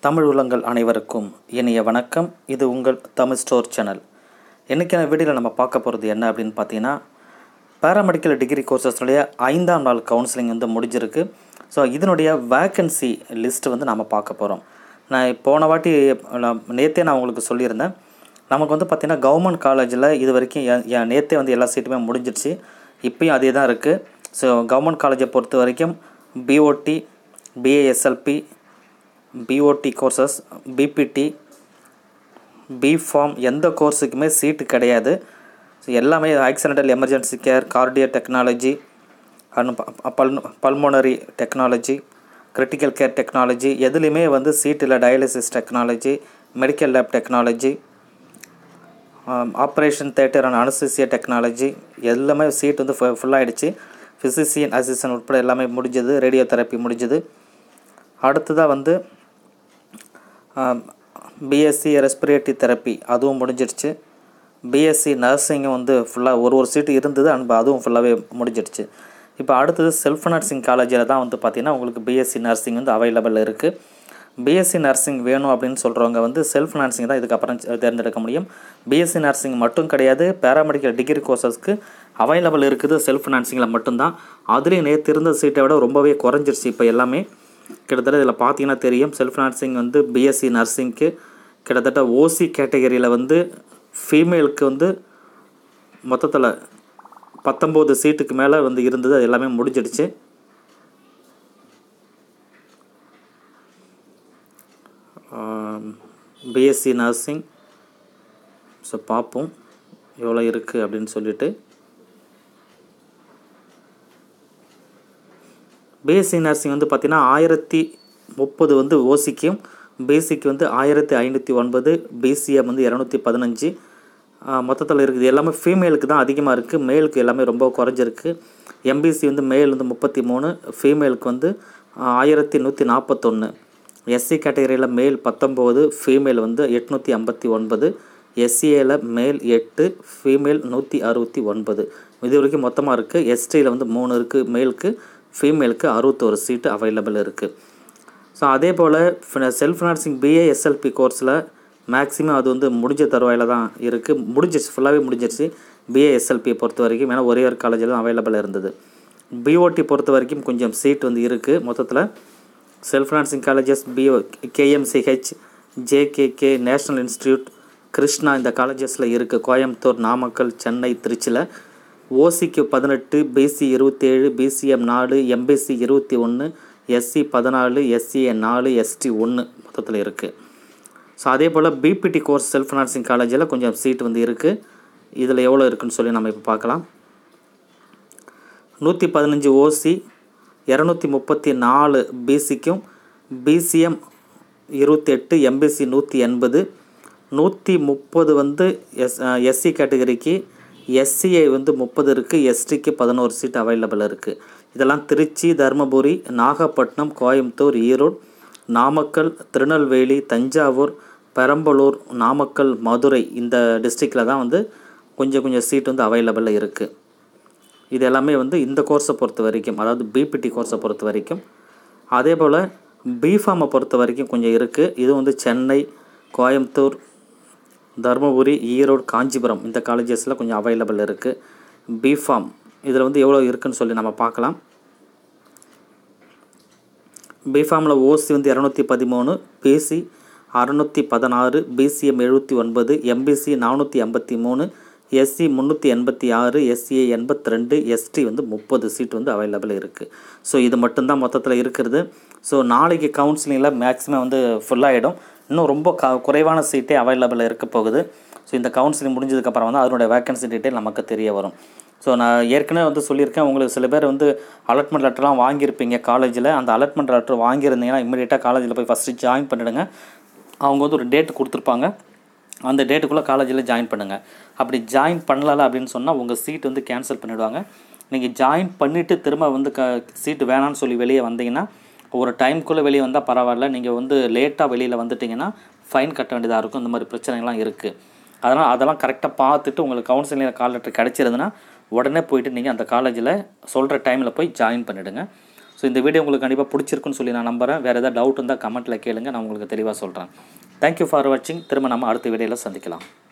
தமிழ் உள்ளங்கள் அனைவருக்கும் இனிய வணக்கம் இது உங்கள் தமிழ் ஸ்டோர் சேனல் இன்றைக்கான வீடியோவில் நம்ம பார்க்க போகிறது என்ன அப்படின்னு பார்த்தீங்கன்னா பேராமெடிக்கல் டிகிரி கோர்சஸ்னுடைய ஐந்தாம் நாள் கவுன்சிலிங் வந்து முடிஞ்சிருக்கு ஸோ இதனுடைய வேக்கன்சி லிஸ்ட் வந்து நம்ம பார்க்க போகிறோம் நான் போன வாட்டி நான் நேற்றே நான் உங்களுக்கு சொல்லியிருந்தேன் நமக்கு வந்து பார்த்திங்கன்னா கவர்மெண்ட் காலேஜில் இது வரைக்கும் என் என் நேற்றே வந்து எல்லா சீட்டுமே முடிஞ்சிடுச்சு இப்பயும் அதே தான் இருக்குது ஸோ கவர்மெண்ட் காலேஜை பொறுத்த வரைக்கும் BOT BASLP BOT courses BPT B Pharm எந்த கோர்ஸுக்குமே சீட்டு கிடையாது ஸோ எல்லாமே accidental emergency care cardio technology பல் pulmonary technology critical care technology எதுலேயுமே வந்து சீட் இல்லை dialysis technology medical lab technology operation theatre and anaesthesia technology எல்லாமே சீட் வந்து ஃபு ஃபுல்லாகிடுச்சு ஃபிசிசியன் அசிஸ்டன்ட் உட்பட எல்லாமே முடிஞ்சது ரேடியோ தெரப்பி முடிஞ்சது அடுத்ததாக வந்து பிஎஸ்சி ரெஸ்பிரேட்டரி தெரப்பி அதுவும் முடிஞ்சிடுச்சு பிஎஸ்சி நர்சிங்கும் வந்து ஃபுல்லாக ஒரு ஒரு சீட்டு இருந்தது அன்பு அதுவும் ஃபுல்லாகவே முடிஞ்சிடுச்சு இப்போ அடுத்தது செல்ஃப் நர்சிங் காலேஜில் தான் வந்து பார்த்திங்கன்னா உங்களுக்கு பிஎஸ்சி நர்சிங் வந்து அவைலபிள் இருக்குது பிஎஸ்சி நர்சிங் வேணும் அப்படின்னு சொல்கிறவங்க வந்து செல்ஃப் நர்சிங் தான் இதுக்கப்புறம் தேர்ந்தெடுக்க முடியும் பிஎஸ்சி நர்சிங் மட்டும் கிடையாது பேராமெடிக்கல் டிகிரி கோர்சஸ்க்கு அவைலபிள் இருக்குது செல்ஃப் நர்சிங்கில் மட்டும்தான் அதுலேயும் நேற்று இருந்த சீட்டை விட ரொம்பவே குறைஞ்சிருச்சு இப்போ எல்லாமே கிட்டத்தட்ட இதில் பார்த்தீங்கன்னா தெரியும் செல்ஃப் நர்சிங் வந்து பிஎஸ்சி நர்சிங்க்கு கிட்டத்தட்ட ஓசி கேட்டகரியில் வந்து ஃபீமேலுக்கு வந்து மொத்தத்தில் பத்தொம்போது சீட்டுக்கு மேலே வந்து இருந்தது அது எல்லாமே முடிஞ்சிடுச்சு பிஎஸ்சி நர்சிங் ஸோ பார்ப்போம் எவ்வளோ இருக்குது அப்படின்னு சொல்லிட்டு பிஎஸ்சி நர்சிங் வந்து பார்த்திங்கன்னா ஆயிரத்தி முப்பது வந்து ஓசிக்கும் பிசிக்கு வந்து ஆயிரத்தி ஐநூற்றி ஒன்பது பிசிஎம் வந்து இரநூத்தி பதினஞ்சு மொத்தத்தில் இருக்குது எல்லாமே ஃபீமேலுக்கு தான் அதிகமாக இருக்குது மேலுக்கு எல்லாமே ரொம்ப குறைஞ்சிருக்கு எம்பிசி வந்து மேல் வந்து முப்பத்தி மூணு ஃபீமேலுக்கு வந்து ஆயிரத்தி நூற்றி நாற்பத்தொன்று எஸ்சி கேட்டகரியில் மேல் பத்தொம்போது ஃபீமேல் வந்து எட்நூற்றி ஐம்பத்தி ஒன்பது எஸ்சிஏல மேல் எட்டு ஃபீமேல் நூற்றி அறுபத்தி ஒன்பது இது வரைக்கும் மொத்தமாக இருக்குது எஸ்டியில் வந்து மூணு இருக்குது மேலுக்கு ஃபீமேலுக்கு அறுபத்தோரு சீட்டு அவைலபிள் இருக்குது ஸோ அதே போல் செல்ஃப் நர்சிங் பிஏ எஸ்எல்பி கோர்ஸில் மேக்ஸிமம் அது வந்து முடிஞ்ச தருவாயில் தான் இருக்குது முடிஞ்சிருச்சு ஃபுல்லாகவே முடிஞ்சிருச்சு பிஏ எஸ்எல்பியை பொறுத்த வரைக்கும் ஏன்னா ஒரே ஒரு காலேஜில் தான் அவைலபிள் இருந்தது பிஓடி பொறுத்த வரைக்கும் கொஞ்சம் சீட் வந்து இருக்குது மொத்தத்தில் self nursing colleges PO KMCH JKK national institute Krishna இந்த காலேஜஸில் இருக்குது கோயம்புத்தூர் நாமக்கல் சென்னை திருச்சியில் ஓசிக்கு பதினெட்டு பிசி இருபத்தேழு பிசிஎம் நாலு எம்பிசி இருபத்தி ஒன்று எஸ்சி பதினாலு எஸ்சிஏ நாலு எஸ்டி ஒன்று மொத்தத்தில் இருக்குது ஸோ அதே போல் பிபிடி கோர்ஸ் செல்ஃப் நர்சிங் காலேஜில் கொஞ்சம் சீட் வந்து இருக்குது இதில் எவ்வளோ இருக்குன்னு சொல்லி நம்ம இப்போ பார்க்கலாம் நூற்றி பதினஞ்சு ஓசி இரநூத்தி முப்பத்தி நாலு பிசிக்கும் பிசிஎம் இருபத்தெட்டு எம்பிசி நூற்றி எண்பது நூற்றி முப்பது வந்து எஸ் எஸ்சி கேட்டகரிக்கு எஸ்சிஐ வந்து முப்பது இருக்குது எஸ்டிக்கு பதினோரு சீட் அவைலபிள் இருக்குது இதெல்லாம் திருச்சி தருமபுரி நாகப்பட்டினம் கோயம்புத்தூர் ஈரோடு நாமக்கல் திருநெல்வேலி தஞ்சாவூர் பெரம்பலூர் நாமக்கல் மதுரை இந்த டிஸ்ட்ரிக்டில் தான் வந்து கொஞ்சம் கொஞ்சம் சீட் வந்து அவைலபிளில் இருக்குது இது எல்லாமே வந்து இந்த கோர்ஸை பொறுத்த வரைக்கும் அதாவது பிபிடி கோர்ஸை பொறுத்த வரைக்கும் அதே போல் பிஃபார்மை பொறுத்த வரைக்கும் கொஞ்சம் இருக்குது இது வந்து சென்னை கோயம்புத்தூர் தருமபுரி ஈரோடு காஞ்சிபுரம் இந்த காலேஜஸில் கொஞ்சம் அவைலபிள் இருக்குது பிஃபார்ம் இதில் வந்து எவ்வளோ இருக்குதுன்னு சொல்லி நம்ம பார்க்கலாம் பிஃபார்மில் ஓசி வந்து இரநூத்தி பதிமூணு பிசி அறநூற்றி பதினாறு பிசிஎம் எழுபத்தி ஒன்பது எம்பிசி நானூற்றி ஐம்பத்தி மூணு எஸ்சி முந்நூற்றி எண்பத்தி ஆறு எஸ்சிஏ எண்பத்தி ரெண்டு எஸ்டி வந்து முப்பது சீட் வந்து அவைலபிள் இருக்குது ஸோ இது மட்டும்தான் மொத்தத்தில் இருக்கிறது ஸோ நாளைக்கு கவுன்சிலிங்கில் மேக்ஸிமம் வந்து ஃபுல்லாகிடும் இன்னும் ரொம்ப க குறைவான சீட்டே அவைலபிள் இருக்க போகுது ஸோ இந்த கவுன்சிலிங் முடிஞ்சதுக்கப்புறம் வந்து அதனுடைய வேக்கன்சி டீட்டெயில் நமக்கு தெரிய வரும் ஸோ நான் ஏற்கனவே வந்து சொல்லியிருக்கேன் உங்களுக்கு சில பேர் வந்து அலாட்மெண்ட் லெட்டர்லாம் வாங்கியிருப்பீங்க காலேஜில் அந்த அலாட்மெண்ட் லெட்டர் வாங்கியிருந்தீங்கன்னா இமீடியட்டாக காலேஜில் போய் ஃபஸ்ட்டு ஜாயின் பண்ணிவிடுங்க அவங்க வந்து ஒரு டேட் கொடுத்துருப்பாங்க அந்த டேட்டுக்குள்ளே காலேஜில் ஜாயின் பண்ணுங்கள் அப்படி ஜாயின் பண்ணல அப்படின்னு சொன்னால் உங்கள் சீட் வந்து கேன்சல் பண்ணிவிடுவாங்க நீங்கள் ஜாயின் பண்ணிவிட்டு திரும்ப வந்து க சீட்டு வேணான்னு சொல்லி வெளியே வந்தீங்கன்னா ஒரு டைம்குள்ளே வெளியே வந்தால் பரவாயில்ல நீங்கள் வந்து லேட்டாக வெளியில் வந்துட்டிங்கன்னா ஃபைன் கட்ட வேண்டியதாக இருக்கும் இந்த மாதிரி பிரச்சனைகள்லாம் இருக்குது அதனால் அதெல்லாம் கரெக்டாக பார்த்துட்டு உங்களுக்கு கவுன்சிலிங்கில் கால் லெட்டர் கிடச்சிருதுன்னா உடனே போயிட்டு நீங்கள் அந்த காலேஜில் சொல்கிற டைமில் போய் ஜாயின் பண்ணிவிடுங்க ஸோ இந்த வீடியோ உங்களுக்கு கண்டிப்பாக பிடிச்சிருக்குன்னு சொல்லி நான் நம்புகிறேன் வேறு ஏதாவது டவுட் இருந்தால் கமெண்ட்டில் கேளுங்க நான் உங்களுக்கு தெளிவாக சொல்கிறேன் தேங்க்யூ ஃபார் வாட்சிங் திரும்ப நம்ம அடுத்த வீடியோவில் சந்திக்கலாம்